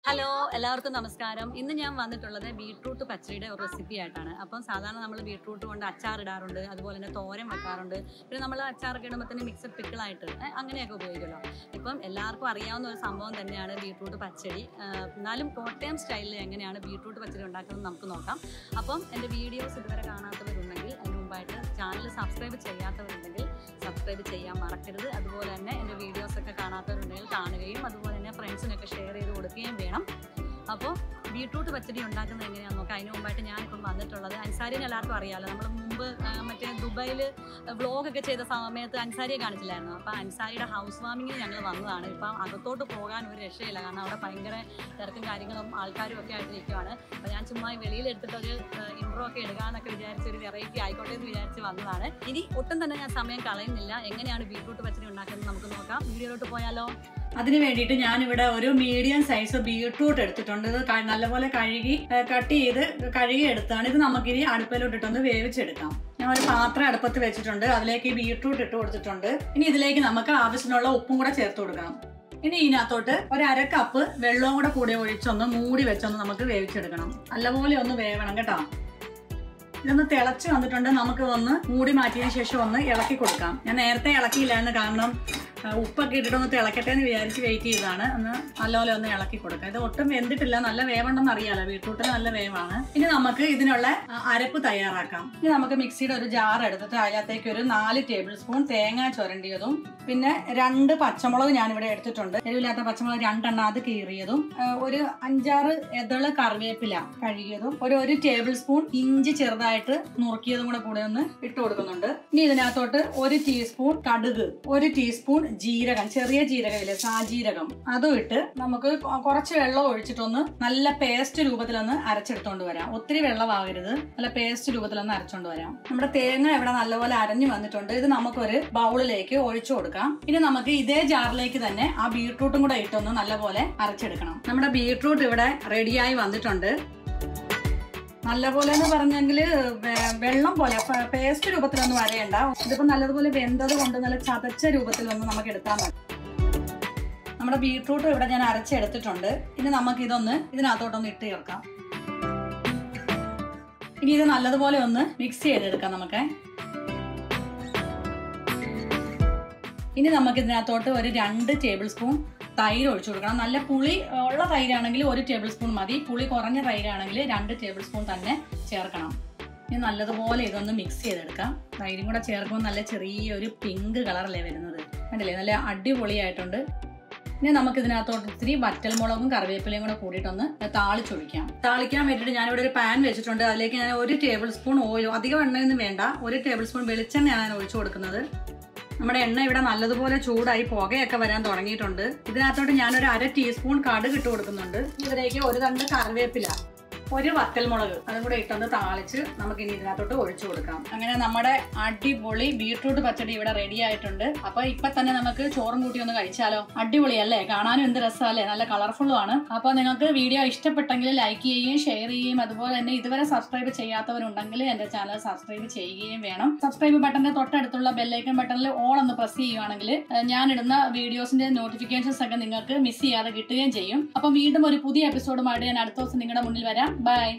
hello എല്ലാവർക്കും നമസ്കാരം ഇന്ന് ഞാൻ വന്നിട്ടുള്ളത് ബീട്രൂട്ട് പച്ചടിയുടെ ഒരു റെസിപ്പി ആയിട്ടാണ് അപ്പം സാധാരണ നമ്മൾ ബീട്രൂട്ട് കൊണ്ട് അച്ചാർ ഇടാറുണ്ട് അതുപോലെ തന്നെ തോരൻ വെക്കാറുണ്ട് പിന്നെ നമ്മൾ അച്ചാറൊക്കെ ഇടുമ്പോൾ തന്നെ മിക്സഡ് പിക്കിളായിട്ട് ഏ, അങ്ങനെയൊക്കെ ഉപയോഗിക്കുമല്ലോ ഇപ്പം എല്ലാവർക്കും അറിയാവുന്ന ഒരു സംഭവം തന്നെയാണ് ബീട്രൂട്ട് പച്ചടി ആ, എന്നാലും കോട്ടയം സ്റ്റൈലിൽ എങ്ങനെയാണ് ബീട്രൂട്ട് പച്ചടി ഉണ്ടാക്കുന്നത് നമുക്ക് നോക്കാം അപ്പം എൻ്റെ വീഡിയോസ് ഇതുവരെ കാണാത്തവരുണ്ടെങ്കിൽ അതിന് മുമ്പായിട്ട് ചാനൽ സബ്സ്ക്രൈബ് ചെയ്യാത്തവരുണ്ടെങ്കിൽ സബ്സ്ക്രൈബ് ചെയ്യാൻ മറക്കരുത് അതുപോലെ തന്നെ എൻ്റെ വീഡിയോസൊക്കെ കാണാത്തവരുണ്ടെങ്കിൽ കാണുകയും അതുപോലെ തന്നെ ഫ്രണ്ട്സിനൊക്കെ ഷെയർ ചെയ്ത് കൊടുക്കുകയും വേണം അപ്പോൾ ബീട്രൂട്ട് പച്ചടി ഉണ്ടാക്കുന്നത് എങ്ങനെയാണെന്ന് നോക്കാം അതിന് മുമ്പായിട്ട് ഞാനിപ്പം വന്നിട്ടുള്ളത് അൻസാരിനെ എല്ലാവർക്കും അറിയാമല്ലോ നമ്മൾ മുമ്പ് ആ, മറ്റേ ദുബായിൽ വ്ളോഗൊക്കെ ചെയ്ത സമയത്ത് അൻസാരിയെ കാണിച്ചില്ലായിരുന്നു അപ്പോൾ അൻസാരിയുടെ ഹൗസ് വാമിങ്ങിന് ഞങ്ങൾ വന്നതാണ് ഇപ്പം അകത്തോട്ട് പോകാൻ ഒരു രക്ഷയില്ല കാരണം അവിടെ ഭയങ്കര തിരക്കും കാര്യങ്ങളും ആൾക്കാരും ഒക്കെ ആയിട്ടിരിക്കുവാണ് അപ്പോൾ ഞാൻ ചുമ്മാ ഈ വെളിയിൽ എടുത്തിട്ട് ഒരു ഇൻട്രോ ഒക്കെ എടുക്കാമെന്നൊക്കെ വിചാരിച്ച് ഒരു വെറൈറ്റി ആയിക്കോട്ടെ എന്ന് വിചാരിച്ച് വന്നതാണ് ഇനി ഒട്ടും തന്നെ ഞാൻ സമയം കളയുന്നില്ല എങ്ങനെയാണ് ബീട്രൂട്ട് പച്ചടി ഉണ്ടാക്കുന്നത് നമുക്ക് നോക്കാം വീഡിയോയിലോട്ട് പോയാലോ അതിന് വേണ്ടിയിട്ട് ഞാനിവിടെ ഒരു മീഡിയം സൈസ് ബീട്രൂട്ട് എടുത്തിട്ടുണ്ട് ഇത് ക- നല്ലപോലെ കഴുകി കട്ട് ചെയ്ത് കഴുകി എടുത്താണ് ഇത് നമുക്കിനി അടുപ്പിലോട്ടിട്ടൊന്ന് വേവിച്ചെടുക്കാം ഞാൻ ഒരു പാത്രം അടുപ്പത്ത് വെച്ചിട്ടുണ്ട് അതിലേക്ക് ഈ ബീട്രൂട്ട് ഇട്ട് കൊടുത്തിട്ടുണ്ട് ഇനി ഇതിലേക്ക് നമുക്ക് ആവശ്യത്തിനുള്ള ഉപ്പും കൂടെ ചേർത്ത് കൊടുക്കണം ഇനി ഇതിനകത്തോട്ട് ഒരു അര കപ്പ് വെള്ളവും കൂടെ കൂടി ഒഴിച്ചൊന്ന് മൂടി വെച്ചൊന്ന് നമുക്ക് വേവിച്ചെടുക്കണം നല്ലപോലെ ഒന്ന് വേവണം കേട്ടോ ഇതൊന്ന് തിളച്ച് വന്നിട്ടുണ്ട് നമുക്ക് ഒന്ന് മൂടി മാറ്റിയതിന് ശേഷം ഒന്ന് ഇളക്കി കൊടുക്കാം ഞാൻ നേരത്തെ ഇളക്കിയില്ലായിരുന്നു കാരണം ആ, ഉപ്പൊക്കെ ഇട്ടിട്ടൊന്ന് തിളക്കട്ടെ എന്ന് വിചാരിച്ച് വെയിറ്റ് ചെയ്താണ് ഒന്ന് നല്ലപോലെ ഒന്ന് ഇളക്കി കൊടുക്കാം ഇത് ഒട്ടും വെന്തിട്ടില്ല നല്ല വേവുണ്ടെന്ന് അറിയാലോ ബീട്രൂട്ടിൽ നല്ല വേവാണ് ഇനി നമുക്ക് ഇതിനുള്ള ആ, അരപ്പ് തയ്യാറാക്കാം ഇനി നമുക്ക് മിക്സിയുടെ ഒരു ജാർ എടുത്തിട്ട് അതിനകത്തേക്ക് ഒരു നാല് ടേബിൾ സ്പൂൺ തേങ്ങ ചുരണ്ടിയതും പിന്നെ രണ്ട് പച്ചമുളക് ഞാനിവിടെ എടുത്തിട്ടുണ്ട് എരിവില്ലാത്ത പച്ചമുളക് രണ്ടെണ്ണം അത് കീറിയതും ആ, ഒരു അഞ്ചാറ് എതള് കറിവേപ്പില കഴുകിയതും ഒരു ഒരു ടേബിൾ സ്പൂൺ ഇഞ്ചി ചെറുതായിട്ട് നുറുക്കിയതും കൂടെ കൂടെ ഒന്ന് ഇട്ട് കൊടുക്കുന്നുണ്ട് ഇനി ഇതിനകത്തോട്ട് ഒരു ടീസ്പൂൺ കടുക് ഒരു ടീസ്പൂൺ ജീരകം ചെറിയ ജീരകമില്ലേ സാജീരകം അതും ഇട്ട് നമുക്ക് കൊ- കുറച്ച് വെള്ളം ഒഴിച്ചിട്ടൊന്ന് നല്ല പേസ്റ്റ് രൂപത്തിലൊന്ന് അരച്ചെടുത്തോണ്ട് വരാം ഒത്തിരി വെള്ളമാകരുത് നല്ല പേസ്റ്റ് രൂപത്തിലൊന്ന് അരച്ചോണ്ട് വരാം നമ്മുടെ തേങ്ങ ഇവിടെ നല്ലപോലെ അരഞ്ഞു വന്നിട്ടുണ്ട് ഇത് നമുക്കൊരു ബൗളിലേക്ക് ഒഴിച്ചു കൊടുക്കാം ഇനി നമുക്ക് ഇതേ ജാറിലേക്ക് തന്നെ ആ ബീട്രൂട്ടും കൂടെ ഇട്ടൊന്ന് നല്ലപോലെ അരച്ചെടുക്കണം നമ്മുടെ ബീട്രൂട്ട് ഇവിടെ റെഡിയായി വന്നിട്ടുണ്ട് നല്ലപോലെ എന്ന് പറഞ്ഞെങ്കിൽ വെള്ളം പോലെ പേസ്റ്റ് രൂപത്തിലൊന്നും അരയണ്ട ഇതിപ്പോ നല്ലതുപോലെ വെന്തത് കൊണ്ട് നല്ല ചതച്ച രൂപത്തിലൊന്നും നമുക്ക് എടുത്താൽ മതി നമ്മുടെ ബീട്രൂട്ട് ഇവിടെ ഞാൻ അരച്ചെടുത്തിട്ടുണ്ട് ഇനി നമുക്ക് ഇതൊന്ന് ഇതിനകത്തോട്ടൊന്ന് ഇട്ട് ചേർക്കാം ഇനി ഇത് നല്ലതുപോലെ ഒന്ന് മിക്സ് ചെയ്തെടുക്കാം നമുക്ക് ഇനി നമുക്ക് ഇതിനകത്തോട്ട് ഒരു രണ്ട് ടേബിൾ സ്പൂൺ തൈര് ഒഴിച്ചു കൊടുക്കണം നല്ല പുളി ഉള്ള തൈരാണെങ്കിൽ ഒരു ടേബിൾ സ്പൂൺ മതി പുളി കുറഞ്ഞ തൈരാണെങ്കിൽ രണ്ട് ടേബിൾ സ്പൂൺ തന്നെ ചേർക്കണം ഇനി നല്ലതുപോലെ ഇതൊന്ന് മിക്സ് ചെയ്തെടുക്കാം തൈരും കൂടെ ചേർക്കുമ്പോൾ നല്ല ചെറിയൊരു പിങ്ക് കളറല്ലേ വരുന്നത് കണ്ടില്ലേ നല്ല അടിപൊളിയായിട്ടുണ്ട് ഇനി നമുക്ക് ഇതിനകത്തോട്ട് ഇത്തിരി വറ്റൽമുളകും കറിവേപ്പിലയും കൂടെ കൂടിയിട്ടൊന്ന് താളിച്ചൊഴിക്കാം താളിക്കാൻ വേണ്ടിയിട്ട് ഞാനിവിടെ ഒരു പാൻ വെച്ചിട്ടുണ്ട് അതിലേക്ക് ഞാൻ ഒരു ടേബിൾ സ്പൂൺ ഓയിൽ അധികം എണ്ണയൊന്നും വേണ്ട ഒരു ടേബിൾ സ്പൂൺ വെളിച്ചെണ്ണയാണ് ഞാൻ ഒഴിച്ചു കൊടുക്കുന്നത് നമ്മുടെ എണ്ണ ഇവിടെ നല്ലതുപോലെ ചൂടായി പുകയൊക്കെ വരാൻ തുടങ്ങിയിട്ടുണ്ട് ഇതിനകത്തോട്ട് ഞാനൊരു അര ടീസ്പൂൺ കടുക് ഇട്ട് കൊടുക്കുന്നുണ്ട് ഇതിലേക്ക് ഒരു തണ്ട് കറിവേപ്പില ഒരു വത്തൽമുളക് അതും കൂടെ ഇട്ടൊന്ന് താളിച്ച് നമുക്ക് ഇനി ഇതിനകത്തോട്ട് ഒഴിച്ചു കൊടുക്കാം അങ്ങനെ നമ്മുടെ അടിപൊളി ബീട്രൂട്ട് പച്ചടി ഇവിടെ റെഡി ആയിട്ടുണ്ട് അപ്പൊ ഇപ്പൊ തന്നെ നമുക്ക് ചോറും കൂട്ടി ഒന്ന് കഴിച്ചാലോ അടിപൊളിയല്ലേ കാണാനും എന്ത് രസമല്ലേ നല്ല കളർഫുള്ളും ആണ് അപ്പൊ നിങ്ങൾക്ക് വീഡിയോ ഇഷ്ടപ്പെട്ടെങ്കിൽ ലൈക്ക് ചെയ്യുകയും ഷെയർ ചെയ്യുകയും അതുപോലെ തന്നെ ഇതുവരെ സബ്സ്ക്രൈബ് ചെയ്യാത്തവരുണ്ടെങ്കിൽ എന്റെ ചാനൽ സബ്സ്ക്രൈബ് ചെയ്യുകയും വേണം സബ്സ്ക്രൈബ് ബട്ടന്റെ തൊട്ടടുത്തുള്ള ബെല്ലൈക്കൺ ബട്ടണിൽ ഓൾ ഒന്ന് പ്രസ് ചെയ്യുവാണെങ്കിൽ ഏഹ്, ഞാനിടുന്ന വീഡിയോസിന്റെ നോട്ടിഫിക്കേഷൻസ് ഒക്കെ നിങ്ങൾക്ക് മിസ് ചെയ്യാതെ കിട്ടുകയും ചെയ്യും അപ്പം വീണ്ടും ഒരു പുതിയ എപ്പിസോഡുമായിട്ട് ഞാൻ അടുത്ത ദിവസം നിങ്ങളുടെ മുന്നിൽ വരാം ബൈ